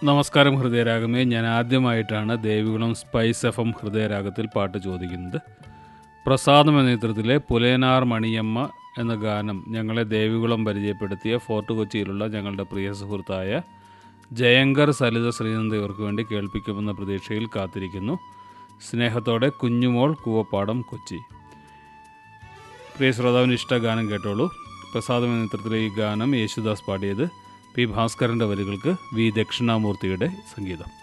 നമസ്കാരം ഹൃദയരാഗമേ ഞാൻ ആദ്യമായിട്ടാണ് ദേവികുളം സ്പൈസ് എഫ് എം ഹൃദയരാഗത്തിൽ പാട്ട് ചോദിക്കുന്നത് പ്രസാദം എന്ന ചിത്രത്തിലെ പുലേനാർ മണിയമ്മ എന്ന ഗാനം ഞങ്ങളെ ദേവികുളം പരിചയപ്പെടുത്തിയ ഫോർട്ട് കൊച്ചിയിലുള്ള ഞങ്ങളുടെ പ്രിയ സുഹൃത്തായ ജയങ്കർ സലിത ശ്രീനന്ദ ഇവർക്ക് വേണ്ടി കേൾപ്പിക്കുമെന്ന പ്രതീക്ഷയിൽ കാത്തിരിക്കുന്നു സ്നേഹത്തോടെ കുഞ്ഞുമോൾ കൂവപ്പാടം കൊച്ചി പ്രിയ ശ്രോതാവിന് ഇഷ്ട ഗാനം കേട്ടോളൂ പ്രസാദം എന്ന ചിത്രത്തിലെ ഈ ഗാനം യേശുദാസ് പാടിയത് പി ഭാസ്കരൻ്റെ വരികൾക്ക് വി ദക്ഷിണാമൂർത്തിയുടെ സംഗീതം